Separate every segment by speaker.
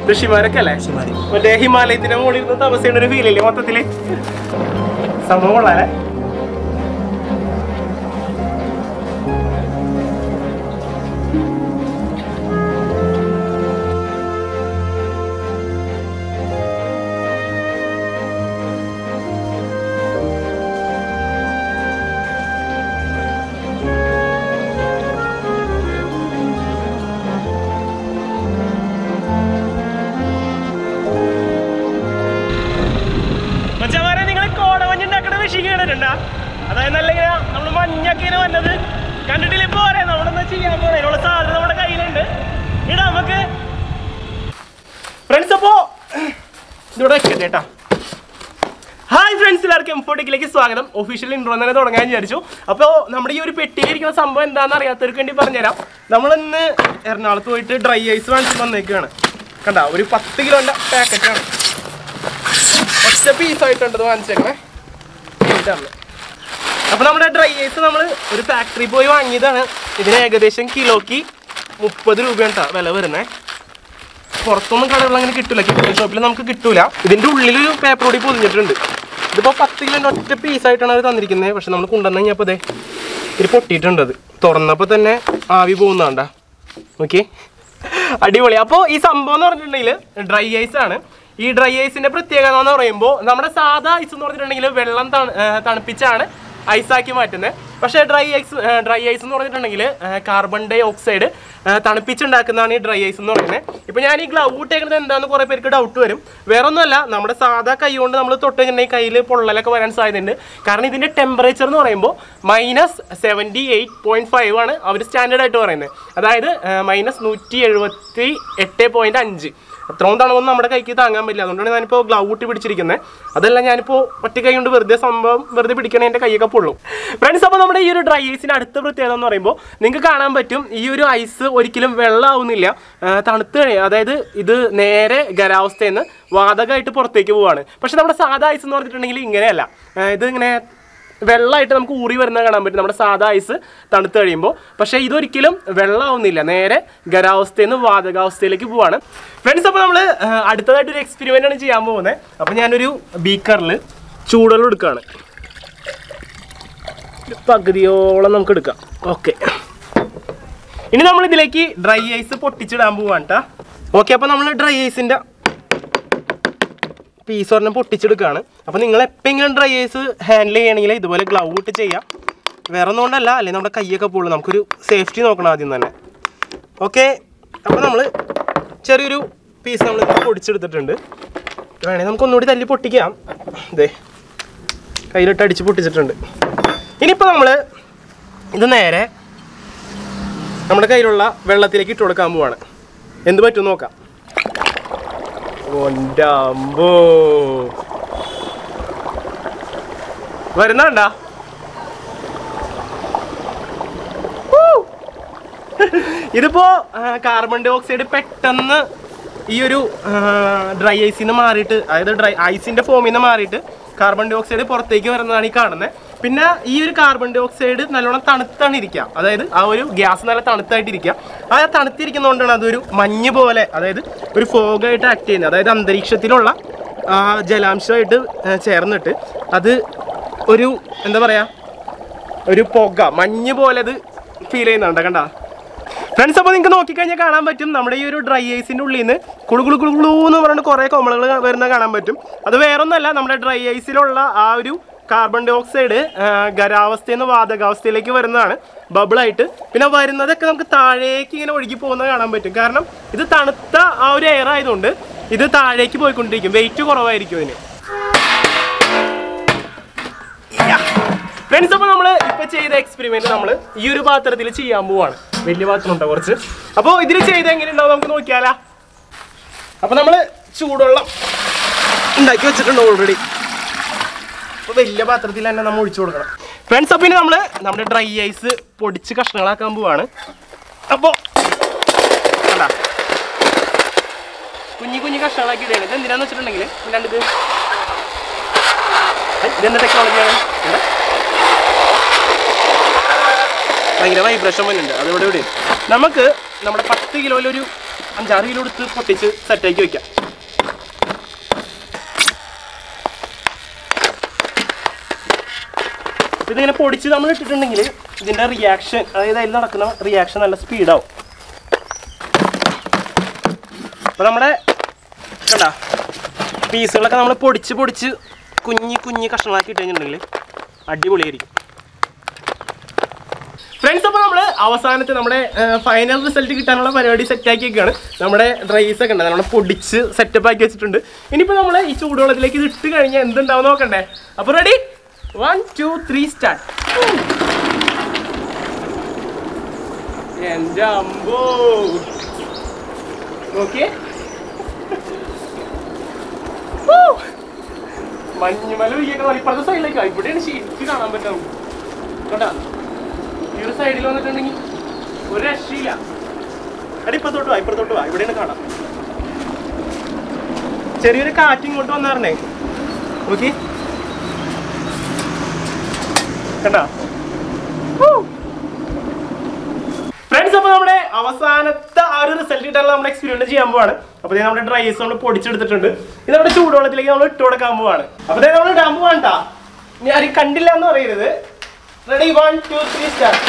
Speaker 1: ഋഷിമാരൊക്കെ അല്ലേ
Speaker 2: ഋഷിമാര്.
Speaker 1: മറ്റേ ഹിമാലയത്തിന്റെ മുകളിൽ ഇരുന്ന് തപസ് ചെയ്യുന്ന ഒരു ഫീൽ ഇല്ലേ മൊത്തത്തില് സംഭവം കൊള്ളാലേ മച്ചമാരെ നിങ്ങൾ കോടമഞ്ഞ് ഉണ്ടാക്കണ മെഷീൻ കേട്ടിട്ടുണ്ടാ അതായത് നല്ല ഇങ്ങനെ നമ്മൾ മഞ്ഞൊക്കെ ഇങ്ങനെ വന്നത് കണ്ടിട്ടില്ല ഇപ്പൊ പറയാം നമ്മളെന്താ ചെയ്യാൻ പോണേ അതിനുള്ള സാധനം നമ്മുടെ കയ്യിലുണ്ട് ഇടാ നമുക്ക് ഫ്രണ്ട്സ് അപ്പോ ഇതിവിടെ വെക്കട്ടെ കേട്ടാ ഹായ് ഫ്രണ്ട്സ് എല്ലാവർക്കും എംഫോട്ടിക്കിലേക്ക് സ്വാഗതം ഒഫീഷ്യൽ ഇൻട്രോ തന്നെ തുടങ്ങാൻ വിചാരിച്ചു അപ്പോൾ നമ്മുടെ ഈ ഒരു പെട്ടിയിലിരിക്കുന്ന സംഭവം എന്താണെന്ന് അറിയാത്തവർക്ക് വേണ്ടി പറഞ്ഞുതരാം നമ്മളിന്ന് എറണാകുളത്ത് പോയിട്ട് ഡ്രൈ ഐസ് വാങ്ങിച്ച് വന്നേക്കാണ് കണ്ട ഒരു പത്ത് കിലോൻ്റെ പാക്കറ്റാണ് ഒറ്റ പീസായിട്ടുണ്ട് ഇത് വാങ്ങിച്ചേക്കണേ ഇതാണ് അപ്പോൾ നമ്മുടെ ഡ്രൈ ഐസ് നമ്മൾ ഒരു ഫാക്ടറി പോയി വാങ്ങിയതാണ് ഇതിന് ഏകദേശം കിലോക്ക് മുപ്പത് രൂപയാണ് ട്ടോ വില വരുന്നത് പുറത്തൊന്നും കടകളിൽ അങ്ങനെ കിട്ടില്ല കിട്ടുന്ന ഷോപ്പിൽ നമുക്ക് കിട്ടൂല ഇതിന്റെ ഉള്ളിൽ ഒരു പേപ്പർ കൂടി പൊതിഞ്ഞിട്ടുണ്ട് ഇതിപ്പോ പത്ത് കിലോന്റെ ഒറ്റ പീസായിട്ടാണ് അവർ തന്നിരിക്കുന്നത് പക്ഷെ നമ്മൾ കൊണ്ടുവന്നു കഴിഞ്ഞപ്പോൾ അതെ ഇത് പൊട്ടിയിട്ടുണ്ട് അത് തുറന്നപ്പോൾ തന്നെ ആവി പോകുന്നതാണ്ട ഓക്കെ അടിപൊളി അപ്പോൾ ഈ സംഭവം എന്ന് പറഞ്ഞിട്ടുണ്ടെങ്കിൽ ഡ്രൈ ഐസ് ആണ് ഈ ഡ്രൈ ഐസിന്റെ പ്രത്യേകത എന്ന് പറയുമ്പോൾ നമ്മുടെ സാധാ ഐസ് എന്ന് പറഞ്ഞിട്ടുണ്ടെങ്കിൽ വെള്ളം തണു- ഏർ തണുപ്പിച്ചാണ് ഐസാക്കി മാറ്റുന്നത് പക്ഷേ ഡ്രൈ ഐസ് ഡ്രൈ ഐസ് എന്ന് പറഞ്ഞിട്ടുണ്ടെങ്കിൽ കാർബൺ ഡൈ ഓക്സൈഡ് തണുപ്പിച്ചുണ്ടാക്കുന്നതാണ് ഈ ഡ്രൈ ഐസ് എന്ന് പറയുന്നത് ഇപ്പോൾ ഞാൻ ഈ ഗ്ലൗ ഇട്ടേക്കുന്നത് എന്താണെന്ന് കുറേ പേർക്ക് ഡൗട്ട് വരും വേറെ ഒന്നുമല്ല നമ്മുടെ സാധാ കൈ കൊണ്ട് നമ്മൾ തൊട്ട് കഴിഞ്ഞിട്ടുണ്ടെങ്കിൽ കയ്യിൽ പൊള്ളലൊക്കെ വരാൻ സാധ്യതയുണ്ട് കാരണം ഇതിൻ്റെ ടെമ്പറേച്ചർ എന്ന് പറയുമ്പോൾ minus seventy eight point five ആണ് അവർ സ്റ്റാൻഡേർഡ് ആയിട്ട് പറയുന്നത് അതായത് മൈനസ് നൂറ്റി എഴുപത്തി എട്ട് പോയിൻറ്റ് അഞ്ച് അത്രയും തണുപ്പൊന്നും നമ്മുടെ കൈക്ക് താങ്ങാൻ പറ്റില്ല അതുകൊണ്ടാണ് ഞാനിപ്പോൾ ഗ്ലൗ ഇട്ട് പിടിച്ചിരിക്കുന്നത് അതല്ല ഞാനിപ്പോൾ ഒറ്റ കൈ കൊണ്ട് വെറുതെ സംഭവം വെറുതെ പിടിക്കണേ എൻ്റെ കൈയൊക്കെ പൊള്ളും ഫ്രണ്ട്സ് അപ്പോൾ നമ്മുടെ ഈ ഒരു ഡ്രൈ ഐസിൻ്റെ അടുത്ത പ്രത്യേകത എന്ന് പറയുമ്പോൾ നിങ്ങൾക്ക് കാണാൻ പറ്റും ഈ ഒരു ഐസ് ഒരിക്കലും വെള്ളമാവുന്നില്ല ആ, തണുത്ത് കഴിയും അതായത് ഇത് നേരെ ഖരാവസ്ഥയിൽ നിന്ന് വാതകമായിട്ട് പുറത്തേക്ക് പോവാണ് പക്ഷെ നമ്മുടെ സാധാ ഐസ് എന്ന് പറഞ്ഞിട്ടുണ്ടെങ്കിൽ ഇങ്ങനെയല്ല ആ, ഇത് ഇങ്ങനെ വെള്ളമായിട്ട് നമുക്ക് ഊറി വരുന്നത് കാണാൻ പറ്റും നമ്മുടെ സാധാ ഐസ് തണുത്ത് കഴിയുമ്പോൾ പക്ഷേ ഇതൊരിക്കലും വെള്ളമാവുന്നില്ല നേരെ ഖരാവസ്ഥയിൽ നിന്ന് വാതകാവസ്ഥയിലേക്ക് പോവാണ് ഫ്രണ്ട്സ് അപ്പോൾ നമ്മൾ അടുത്തതായിട്ട് ഒരു എക്സ്പെരിമെൻ്റ് ആണ് ചെയ്യാൻ പോകുന്നത് അപ്പോൾ ഞാനൊരു ബീക്കറിൽ ചൂടുവെള്ളം എടുക്കുകയാണ് ഒരു പകുതിയോളം നമുക്ക് എടുക്കാം ഓക്കെ ഇനി നമ്മൾ ഇതിലേക്ക് ഡ്രൈ ഐസ് പൊട്ടിച്ചിടാൻ പോവാണ് കേട്ടോ ഓക്കെ അപ്പോൾ നമ്മൾ ഡ്രൈ ഐസിൻ്റെ പീസ് ഒരെണ്ണം പൊട്ടിച്ചെടുക്കുകയാണ് അപ്പോൾ നിങ്ങൾ എപ്പോഴെങ്കിലും ഡ്രൈ ഐസ് ഹാൻഡിൽ ചെയ്യണമെങ്കിൽ ഇതുപോലെ ഗ്ലൗ ഇട്ട് ചെയ്യാം വേറെ ഒന്നും കൊണ്ടല്ല അല്ലെങ്കിൽ നമ്മുടെ കൈയൊക്കെ പോകുള്ളൂ നമുക്കൊരു സേഫ്റ്റി നോക്കണം ആദ്യം തന്നെ ഓക്കെ അപ്പോൾ നമ്മൾ ചെറിയൊരു പീസ് നമ്മൾ പൊടിച്ചെടുത്തിട്ടുണ്ട് വേണമെങ്കിൽ നമുക്ക് ഒന്നുകൂടി തല്ലി പൊട്ടിക്കാം ഇതേ കയ്യിലിട്ട് അടിച്ച് പൊട്ടിച്ചിട്ടുണ്ട് ഇനിയിപ്പോൾ നമ്മൾ ഇത് നേരെ നമ്മുടെ കയ്യിലുള്ള വെള്ളത്തിലേക്ക് ഇട്ട് കൊടുക്കാൻ പോവാണ് എന്ത് പറ്റും നോക്കാം ഒൻ്റമ്പോ വരുന്നുണ്ടാ ഇതിപ്പോ ആ, കാർബൺ ഡൈ ഓക്സൈഡ് പെട്ടെന്ന് ഈ ഒരു ഡ്രൈ ഐസിൽ നിന്ന് മാറിയിട്ട് അതായത് ഡ്രൈ ഐസിന്റെ ഫോമിൽ നിന്ന് മാറിയിട്ട് കാർബൺ ഡൈ ഓക്സൈഡ് പുറത്തേക്ക് വരുന്നതാണ് ഈ കാണുന്നത് പിന്നെ ഈ ഒരു കാർബൺ ഡൈ ഓക്സൈഡ് നല്ലോണം തണുത്താണ് ഇരിക്കുക അതായത് ആ ഒരു ഗ്യാസ് നല്ല തണുത്തായിട്ടിരിക്കുക ആ തണുത്തിരിക്കുന്നതുകൊണ്ടാണ് അതൊരു മഞ്ഞ് പോലെ അതായത് ഒരു ഫോഗായിട്ട് ആക്ട് ചെയ്യുന്നത് അതായത് അന്തരീക്ഷത്തിലുള്ള ആ ജലാംശമായിട്ട് ആ, ചേർന്നിട്ട് അത് ഒരു എന്താ പറയാ ഒരു പുക മഞ്ഞ് പോലെ അത് ഫീൽ ചെയ്യുന്നുണ്ട് കണ്ട ഫ്രണ്ട്സ് അപ്പോൾ നിങ്ങൾക്ക് നോക്കിക്കഴിഞ്ഞാൽ കാണാൻ പറ്റും നമ്മുടെ ഈ ഒരു ഡ്രൈ ഐസിൻ്റെ ഉള്ളിൽ നിന്ന് കുളു കുളു കുളു കുളു എന്ന് പറഞ്ഞിട്ട് കുറേ കോമളകൾ വരുന്ന കാണാൻ പറ്റും അത് വേറൊന്നല്ല നമ്മുടെ ഡ്രൈ ഐസിലുള്ള ആ ഒരു കാർബൺ ഡൈ ഓക്സൈഡ് ഖരാവസ്ഥയിൽ നിന്ന് വാതകാവസ്ഥയിലേക്ക് വരുന്നതാണ് ബബിളായിട്ട് പിന്നെ വരുന്നതൊക്കെ നമുക്ക് താഴേക്ക് ഇങ്ങനെ ഒഴുകി പോകുന്നത് കാണാൻ പറ്റും കാരണം ഇത് തണുത്ത ആ ഒരു എയർ ആയതുകൊണ്ട് ഇത് താഴേക്ക് പോയിക്കൊണ്ടിരിക്കും വെയിറ്റ് കുറവായിരിക്കും ഇതിന് ഫ്രണ്ട്സ് അപ്പോൾ നമ്മൾ ഇപ്പൊ ചെയ്ത എക്സ്പെരിമെന്റ് നമ്മൾ ഈ ഒരു പാത്രത്തിൽ ചെയ്യാൻ പോവാണ് വലിയ പാത്രം ഉണ്ടോ കുറച്ച് അപ്പോൾ ഇതിൽ ചെയ്ത് എങ്ങനെ ഉണ്ടാവും നമുക്ക് നോക്കിയാലാ അപ്പൊ നമ്മൾ ചൂടുവെള്ളം ഉണ്ടാക്കി വെച്ചിട്ടുണ്ട് ഓൾറെഡി അപ്പോൾ വലിയ പാത്രത്തിൽ തന്നെ നമ്മൾ ഒഴിച്ചു കൊടുക്കണം ഫ്രണ്ട്സ് അപ്പോൾ ഇനി നമ്മൾ നമ്മുടെ ഡ്രൈ ഐസ് പൊടിച്ച് കഷ്ണങ്ങളാക്കാൻ പോവാണ് അപ്പോൾ കണ്ടാ കുഞ്ഞു കുഞ്ഞു കഷ്ണങ്ങളാക്കി ഇടുകയാണ് ഇത് എന്തിനാന്ന് വെച്ചിട്ടുണ്ടെങ്കിൽ രണ്ടിത് ഇതെന്താ ടെക്നോളജിയാണ് ഇവിടെ ഭയങ്കര വൈബ്രേഷൻ വരുന്നുണ്ട് അതിവിടെ ഇവിടെ നമുക്ക് നമ്മുടെ പത്ത് കിലോയിലൊരു അഞ്ചാറ് കിലോ എടുത്ത് പൊട്ടിച്ച് സെറ്റാക്കി വെക്കാം ഇതിങ്ങനെ പൊടിച്ച് നമ്മൾ ഇട്ടിട്ടുണ്ടെങ്കിൽ ഇതിൻ്റെ റിയാക്ഷൻ അതായത് അതിൽ നടക്കുന്ന റിയാക്ഷൻ നല്ല സ്പീഡാവും അപ്പോൾ നമ്മുടെ കണ്ട പീസുകളൊക്കെ നമ്മൾ പൊടിച്ച് പൊടിച്ച് കുഞ്ഞി കുഞ്ഞി കഷ്ണങ്ങളാക്കി ഇട്ട് കഴിഞ്ഞിട്ടുണ്ടെങ്കിൽ അടിപൊളിയായിരിക്കും ഫ്രണ്ട്സ് അപ്പോൾ നമ്മൾ അവസാനത്തെ നമ്മുടെ ഫൈനൽ റിസൾട്ട് കിട്ടാനുള്ള പരിപാടി സെറ്റ് ആക്കിയൊക്കെയാണ് നമ്മുടെ ഡ്രൈസ് ഒക്കെ ഉണ്ട് നമ്മൾ പൊടിച്ച് സെറ്റപ്പ് ആക്കി വെച്ചിട്ടുണ്ട് ഇനിയിപ്പോൾ നമ്മൾ ഈ ചൂടുവെള്ളത്തിലേക്ക് ഇത് ഇട്ട് കഴിഞ്ഞാൽ എന്തുണ്ടാവും നോക്കണ്ടേ അപ്പോൾ ready one two three start എൻ്റെ അമ്പോ ഓക്കെ മഞ്ഞുമല ഒഴിയൊക്കെ ഇപ്പുറത്തെ സൈഡിലേക്കാ ഇവിടെയാണ് ശരിക്കും കാണാൻ പറ്റും കേട്ടാ ഈ ഒരു സൈഡിൽ വന്നിട്ടുണ്ടെങ്കിൽ ഒരു രക്ഷയില്ല എടാ ഇപ്പത്തോട്ട് വാ ഇപ്പുറത്തോട്ട് വാ ഇവിടെയാണ് കാണാം ചെറിയൊരു കാറ്റ് ഇങ്ങോട്ട് വന്നാറിനെ ഓക്കെ കണ്ടാ ഫ്രണ്ട്സ് അപ്പോൾ നമ്മുടെ അവസാനത്തെ ആ ഒരു റിസൾട്ട് കിട്ടാനുള്ള നമ്മൾ എക്സ്പീരിയൻസ് ചെയ്യാൻ പോവാണ് അപ്പോൾ ദേ നമ്മുടെ ഡ്രൈസ് നമ്മൾ പൊടിച്ചെടുത്തിട്ടുണ്ട് ഇത് നമ്മുടെ ചൂടുവെള്ളത്തിലേക്ക് നമ്മൾ ഇട്ട് കൊടുക്കാൻ പോവാണ് അപ്പോൾ ദേ നമ്മൾ ഇടാൻ പോവാണ്ടാ ഇനി ആരും കണ്ടില്ല എന്ന് പറയരുത് ready one two three start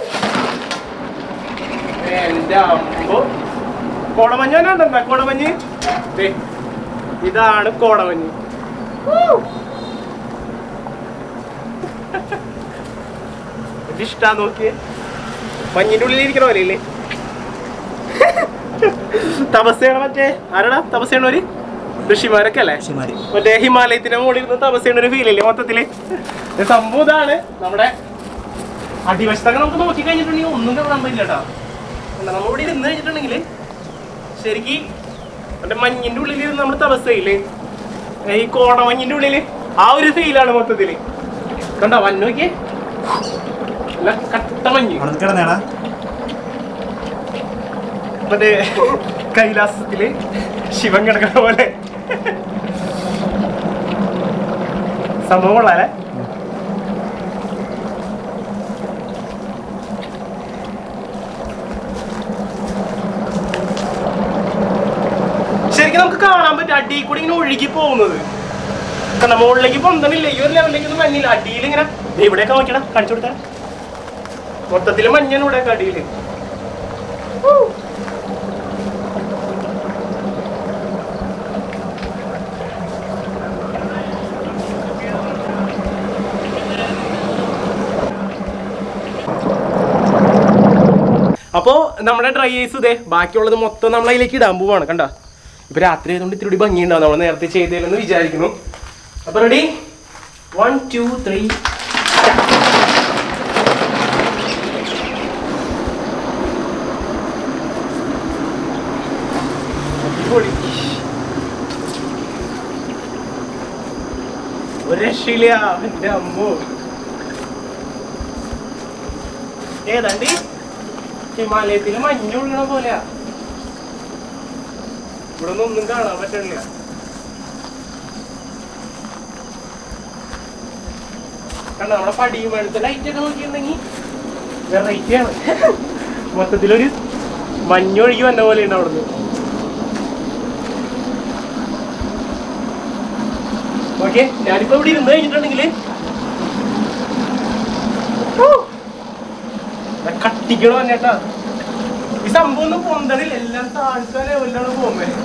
Speaker 1: എന്റെ അമ്പോ കോടമഞ്ഞ് തന്നെ ഉണ്ടെന്താ കോടമഞ്ഞ് ദേ, ഇതാണ് കോടമഞ്ഞ് ഇഷ്ടാ നോക്കിയേ മഞ്ഞിന്റെ ഉള്ളിൽ ഇരിക്കണ പോലെ ഇല്ലേ തപസ്സയാണ് മറ്റേ ആരാടാ തപസ്സയാണോര് ഋഷിമാരൊക്കെ അല്ലേ മറ്റേ ഹിമാലയത്തിന്റെ മുകളിൽ ഇരുന്ന് തപസ് ചെയ്യുന്ന ഒരു ഫീൽ ഇല്ലേ മൊത്തത്തില് ഇത് സംഭവം ഇതാണ് നമ്മുടെ അടിവശത്തൊക്കെ നമുക്ക് നോക്കി കഴിഞ്ഞിട്ടുണ്ടെങ്കിൽ ഒന്നും കാണാൻ പറ്റില്ല കേട്ടോ നമ്മൾ ഇവിടെ ഇരുന്ന് കഴിഞ്ഞിട്ടുണ്ടെങ്കിൽ ശരിക്ക് മറ്റേ മഞ്ഞിന്റെ ഉള്ളിൽ ഇരുന്ന് നമ്മൾ തപസ് ചെയ്യില്ലേ ഈ കോടമഞ്ഞിന്റെ ഉള്ളില് ആ ഒരു ഫീലാണ് മൊത്തത്തില് കണ്ടോ വന്നു നോക്കിയേ നല്ല കട്ട മഞ്ഞ്
Speaker 2: അവിടെ കിടന്നേടാ
Speaker 1: മറ്റേ കൈലാസത്തില് ശിവൻ കിടക്കുന്ന പോലെ സംഭവം കൊള്ളാലേ ശരിക്കും നമുക്ക് കാണാൻ പറ്റും അടിയിൽ കൂടി ഇങ്ങനെ ഒഴുകി പോകുന്നത് കണ്ട മുകളിലേക്ക് പൊന്തണില്ല ഈ ഒരു ലെവലിലേക്ക് ഒന്നും മഞ്ഞില്ല അടിയിൽ ഇങ്ങനെ ദേ ഇവിടെയൊക്കെ നോക്കിയടാ കാണിച്ചു കൊടുത്താ മൊത്തത്തില് മഞ്ഞാണ് ഇവിടെയൊക്കെ അടിയില് അപ്പോൾ നമ്മുടെ ഡ്രൈ ഐസ് ഇതേ ബാക്കിയുള്ളത് മൊത്തം നമ്മൾ അതിലേക്ക് ഇടാൻ പോവാണ് കണ്ട ഇപ്പൊ രാത്രി ആയതുകൊണ്ട് ഇത്തിരി ഭംഗി ഉണ്ടാവും നമ്മൾ നേരത്തെ ചെയ്തതിലെന്ന് വിചാരിക്കുന്നു അപ്പൊ റെഡി വൺ ടു ത്രീ ഒരു രക്ഷയില്ല എന്റെ അമ്മോ ഏതാണ്ടി ഹിമാലയത്തില് മഞ്ഞൊഴുകണ പോലെയാ ഇവിടെ ഒന്നും ഒന്നും കാണാൻ പറ്റണില്ല കണ്ട നമ്മുടെ പടിയുമെടുത്ത് ലൈറ്റ് ഒക്കെ നോക്കിയിട്ടുണ്ടെങ്കിൽ വെറൈറ്റി ആണ് മൊത്തത്തിലൊരു മഞ്ഞൊഴുകി വന്ന പോലെ ഉണ്ട് അവിടുന്ന് ഓക്കെ ഞാനിപ്പോ ഇവിടെ ഇരുന്ന് കഴിഞ്ഞിട്ടുണ്ടെങ്കിൽ കട്ടിക്കണോ ചേട്ടാ ഈ സംഭവം ഒന്നും പൊന്തണില്ല എല്ലാം താഴ്ത്ത ലെവലിലാണ് പോകുന്നത്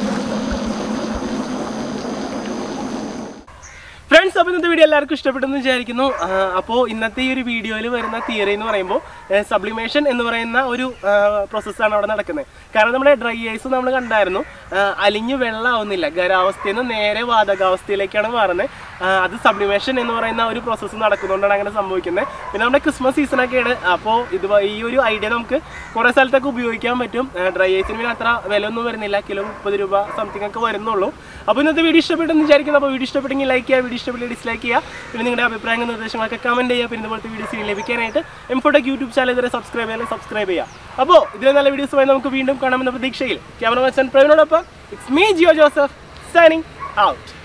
Speaker 1: ഫ്രണ്ട്സ് അപ്പോൾ ഇന്നത്തെ വീഡിയോ എല്ലാവർക്കും ഇഷ്ടപ്പെട്ടെന്ന് വിചാരിക്കുന്നു അപ്പോൾ ഇന്നത്തെ ഈ ഒരു വീഡിയോയിൽ വരുന്ന തിയറി എന്ന് പറയുമ്പോൾ സബ്ലിമേഷൻ എന്ന് പറയുന്ന ഒരു പ്രോസസ്സാണ് അവിടെ നടക്കുന്നത് കാരണം നമ്മുടെ ഡ്രൈ ഐസ് നമ്മൾ കണ്ടായിരുന്നു ആ, അലിഞ്ഞ് വെള്ളമാവുന്നില്ല ഖരാവസ്ഥയിൽ നിന്ന് നേരെ വാതകാവസ്ഥയിലേക്കാണ് മാറുന്നത് ആ, അത് സബ്ലിമേഷൻ എന്ന് പറയുന്ന ഒരു പ്രോസസ്സ് നടക്കുന്നതുകൊണ്ടാണ് അങ്ങനെ സംഭവിക്കുന്നത് പിന്നെ നമ്മുടെ ക്രിസ്മസ് സീസണൊക്കെയാണ് അപ്പോൾ ഇത് വ- ഈ ഒരു ഐഡിയ നമുക്ക് കുറേ സ്ഥലത്തൊക്കെ ഉപയോഗിക്കാൻ പറ്റും ഡ്രൈ ഐസിന് പിന്നെ അത്ര വില ഒന്നും വരുന്നില്ല കിലോ മുപ്പത് രൂപ സംതിങ് ഒക്കെ വരുന്നുള്ളൂ അപ്പോൾ ഇന്നത്തെ വീഡിയോ ഇഷ്ടപ്പെട്ടെന്ന് വിചാരിക്കുന്നു അപ്പോൾ വീഡിയോ ഇഷ്ടപ്പെട്ടെങ്കിൽ ലൈക്ക് ചെയ്യുക വീഡിയോ ഇഷ്ടപ്പെട്ട് ഡിസ്ലൈക്ക് ചെയ്യുക പിന്നെ നിങ്ങളുടെ അഭിപ്രായങ്ങൾ നിർദ്ദേശങ്ങളൊക്കെ കമൻറ്റ് ചെയ്യുക പിന്നെ ഇതുപോലത്തെ വീഡിയോസ് ലഭിക്കാനായിട്ട് എംഫോടെക് യൂട്യൂബ് ചാനൽ ഇതുവരെ സബ്സ്ക്രൈബ് ചെയ്യാൻ സബ്സ്ക്രൈബ് ചെയ്യുക അപ്പോൾ ഇതിലെ നല്ല വീഡിയോസുമായി നമുക്ക് വീണ്ടും കാണാമെന്ന പ്രതീക്ഷയിൽ ക്യാമറ മച്ചൻ പ്രവീണോടൊപ്പം it's me Jiyo Joseph signing out